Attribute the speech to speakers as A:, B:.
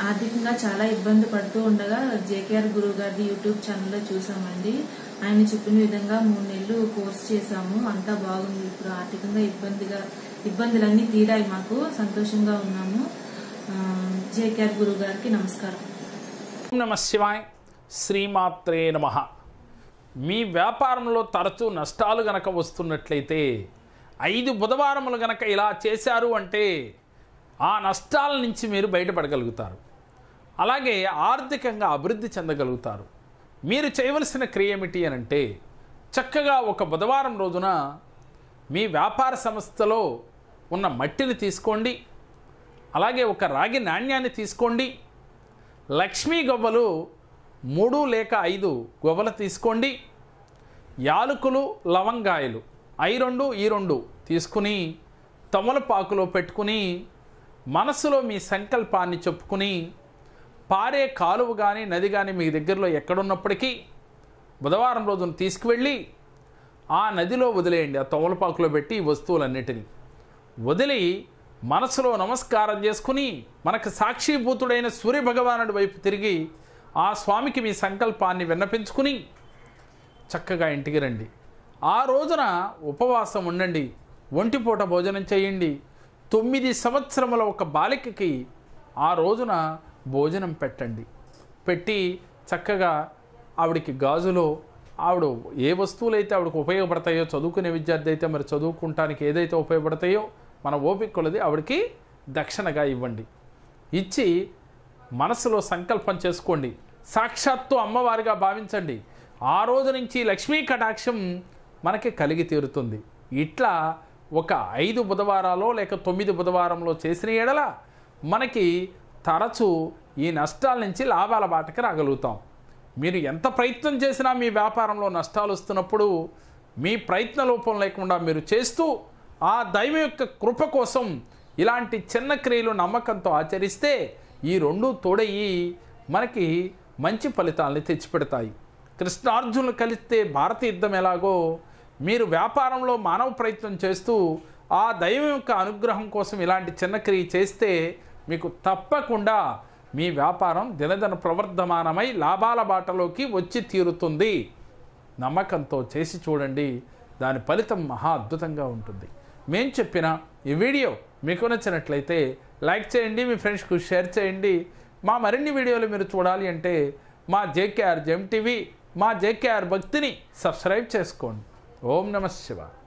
A: ఆర్థికంగా చాలా ఇబ్బంది పడుతూ ఉండగా జేకేఆర్ గురువు గారిది యూట్యూబ్ ఛానల్లో చూసామండి ఆయన చెప్పిన విధంగా మూడు నెలలు కోర్స్ చేశాము అంతా బాగుంది ఇప్పుడు ఆర్థికంగా ఇబ్బందిగా ఇబ్బందులన్నీ తీరాయి మాకు సంతోషంగా ఉన్నాము ఆ, జేకేఆర్ గురువు గారికి నమస్కారం
B: ఓం నమ శివాయ్ శ్రీమాత్రే నమ మీ వ్యాపారంలో తరచూ నష్టాలు గనక వస్తున్నట్లయితే ఐదు బుధవారములు గనక ఇలా చేశారు అంటే ఆ నష్టాల నుంచి మీరు బయటపడగలుగుతారు అలాగే ఆర్థికంగా అభివృద్ధి చెందగలుగుతారు మీరు చేయవలసిన క్రియ ఏమిటి అని అంటే చక్కగా ఒక బుధవారం రోజున మీ వ్యాపార సంస్థలో ఉన్న మట్టిని తీసుకోండి అలాగే ఒక రాగి నాణ్యాన్ని తీసుకోండి లక్ష్మీ గవ్వలు మూడు లేక ఐదు గవ్వలు తీసుకోండి యాలకులు లవంగాయలు ఐ రెండు ఈ రెండు తీసుకుని తమలపాకులో పెట్టుకుని మనసులో మీ సంకల్పాన్ని చెప్పుకుని పారే కాలువ కానీ నది కానీ మీ దగ్గరలో ఎక్కడున్నప్పటికీ బుధవారం రోజున తీసుకువెళ్ళి ఆ నదిలో వదిలేయండి ఆ తమలపాకులో పెట్టి ఈ వస్తువులన్నిటినీ వదిలి మనసులో నమస్కారం చేసుకుని మనకు సాక్షిభూతుడైన సూర్యభగవానుడి వైపు తిరిగి ఆ స్వామికి మీ సంకల్పాన్ని విన్నపించుకుని చక్కగా ఇంటికి రండి ఆ రోజున ఉపవాసం ఉండండి ఒంటిపూట భోజనం చేయండి తొమ్మిది సంవత్సరముల ఒక బాలికకి ఆ రోజున భోజనం పెట్టండి పెట్టి చక్కగా ఆవిడికి గాజులో ఆవిడ ఏ వస్తువులు అయితే ఆవిడకు ఉపయోగపడతాయో చదువుకునే విద్యార్థి అయితే మరి చదువుకుంటానికి ఏదైతే ఉపయోగపడతాయో మన ఓపిక కొలది ఆవిడకి దక్షిణగా ఇవ్వండి ఇచ్చి మనసులో సంకల్పం చేసుకోండి సాక్షాత్తు అమ్మవారిగా భావించండి ఆ రోజు నుంచి లక్ష్మీ కటాక్షం మనకి కలిగి తీరుతుంది ఇట్లా ఒక ఐదు బుధవారాలో లేక తొమ్మిది బుధవారంలో చేసిన ఎడల మనకి తరచూ ఈ నష్టాల నుంచి లాభాల బాటకి రాగలుగుతాం మీరు ఎంత ప్రయత్నం చేసినా మీ వ్యాపారంలో నష్టాలు వస్తున్నప్పుడు మీ ప్రయత్న లోపం లేకుండా మీరు చేస్తూ ఆ దైవం యొక్క కృప కోసం ఇలాంటి చిన్న క్రియలు నమ్మకంతో ఆచరిస్తే ఈ రెండు తోడయి మనకి మంచి ఫలితాలని తెచ్చిపెడతాయి కృష్ణార్జునులు కలిస్తే భారత యుద్ధం ఎలాగో మీరు వ్యాపారంలో మానవ ప్రయత్నం చేస్తూ ఆ దైవం యొక్క అనుగ్రహం కోసం ఇలాంటి చిన్న క్రియ చేస్తే మీకు తప్పకుండా మీ వ్యాపారం దినదిన ప్రవర్ధమానమై లాభాల బాటలోకి వచ్చి తీరుతుంది నమ్మకంతో చేసి చూడండి దాని ఫలితం మహా అద్భుతంగా ఉంటుంది మేము చెప్పిన ఈ వీడియో మీకు నచ్చినట్లయితే లైక్ చేయండి మీ ఫ్రెండ్స్కు షేర్ చేయండి మా మరిన్ని వీడియోలు మీరు చూడాలి అంటే మా జేకేఆర్ జెమ్ టీవీ మా జేకేఆర్ భక్తిని సబ్స్క్రైబ్ చేసుకోండి ఓం నమ శివాయ